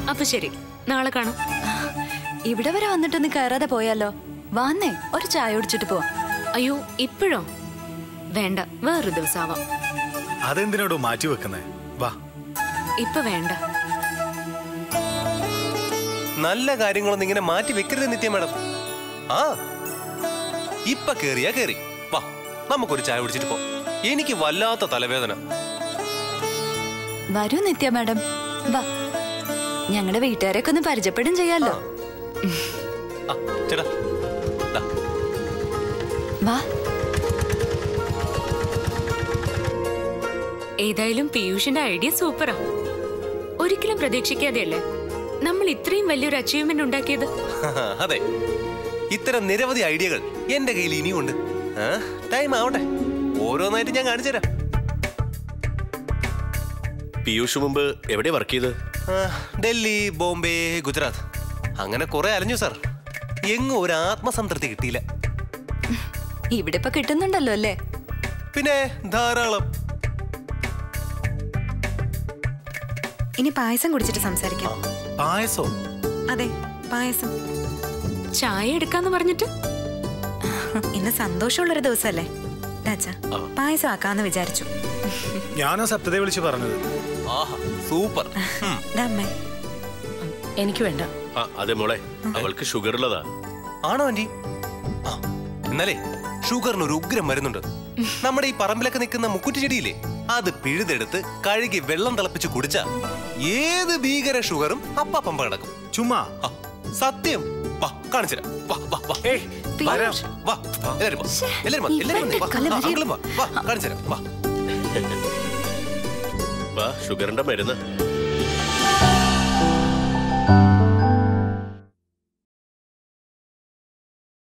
അപ്പൊ ശരി നാളെ കാണാം ഇവിടെ വരെ വന്നിട്ടൊന്ന് കയറാതെ പോയാലോ വാന്നേ ഒരു ചായ കുടിച്ചിട്ട് പോവാം അയ്യോ ഇപ്പോഴോ വേണ്ട വേറൊരു ദിവസം ആവാം അതെന്തിനാടോ മാറ്റി വെക്കുന്നേ വാ ഇപ്പൊ വേണ്ട നല്ല കാര്യങ്ങളൊന്നും ഇങ്ങനെ മാറ്റി വെക്കരുത് നിത്യ മാഡം ആ ഇപ്പൊ കേറിയാ കേറി വാ നമുക്കൊരു ചായ കുടിച്ചിട്ട് പോ എനിക്ക് വല്ലാത്ത തലവേദന വരൂ നിത്യ മാഡം വാ ഞങ്ങളുടെ വീട്ടുകാരെയൊക്കെ ഒന്ന് പരിചയപ്പെടും ചെയ്യാലോ ആ ചേട്ടാ ദാ, വാ ഏതായാലും പീയൂഷിന്റെ ഐഡിയ സൂപ്പറാ ഒരിക്കലും പ്രതീക്ഷിക്കാതെയല്ലേ നമ്മൾ ഇത്രയും വലിയൊരു അച്ചീവ്മെന്റ് ഉണ്ടാക്കിയത് അതെ ഇത്തരം നിരവധി ഐഡിയകൾ എന്റെ കയ്യിൽ ഇനിയും ഉണ്ട് ടൈം ആവട്ടെ ഓരോന്നായിട്ട് ഞാൻ കാണിച്ചു തരാം പീയൂഷ് മുമ്പ് എവിടെ വർക്ക് ചെയ്ത് ആ, ഡൽഹി ബോംബെ ഗുജറാത്ത് അങ്ങനെ കുറെ അലഞ്ഞു സാർ എങ്ങും ഒരു ആത്മസംതൃപ്തി കിട്ടിയില്ല ഇവിടെ ഇപ്പൊ കിട്ടുന്നുണ്ടല്ലോ അല്ലേ പിന്നെ ധാരാളം ഇനി പായസം കുടിച്ചിട്ട് സംസാരിക്കാം പായസോ അതെ പായസം ചായ എടുക്കാന്ന് പറഞ്ഞിട്ട് ഇന്ന് സന്തോഷമുള്ളൊരു ദിവസമല്ലേ രാജ പായസം ആക്കാന്ന് വിചാരിച്ചു ഞാനാ സത്യത്തെ വിളിച്ച് പറഞ്ഞത് ആഹാ സൂപ്പർ ഉം. ദാ അമ്മേ എനിക്ക് വേണ്ട ആ അതെ മോളെ അവൾക്ക് ഷുഗർ ഉള്ളതാ ആണോ ആന്റി ആ, എന്നാലേ ഷുഗറിന് ഒരു ഉഗ്രം മരുന്നുണ്ട് നമ്മുടെ ഈ പറമ്പിലൊക്കെ നിൽക്കുന്ന മുക്കുറ്റി ചെടിയില്ലേ അത് പിഴുതെടുത്ത് കഴുകി വെള്ളം തിളപ്പിച്ച് കുടിച്ച ഏത് ഭീകര ഷുഗറും അപ്പാപ്പം കിടക്കും ചുമ്മാ ആ, സത്യം വാ കാണിച്ചുതരാം വാ വാ വാ ഏയ് വരാം. വാ എല്ലാരും വാ എല്ലാരും വാ എല്ലാരും വന്നേ. വാ ആ, അങ്കിളും വാ വാ കാണിച്ചുതരാം വാ വാ ഷുഗറിന്റെ മരുന്ന്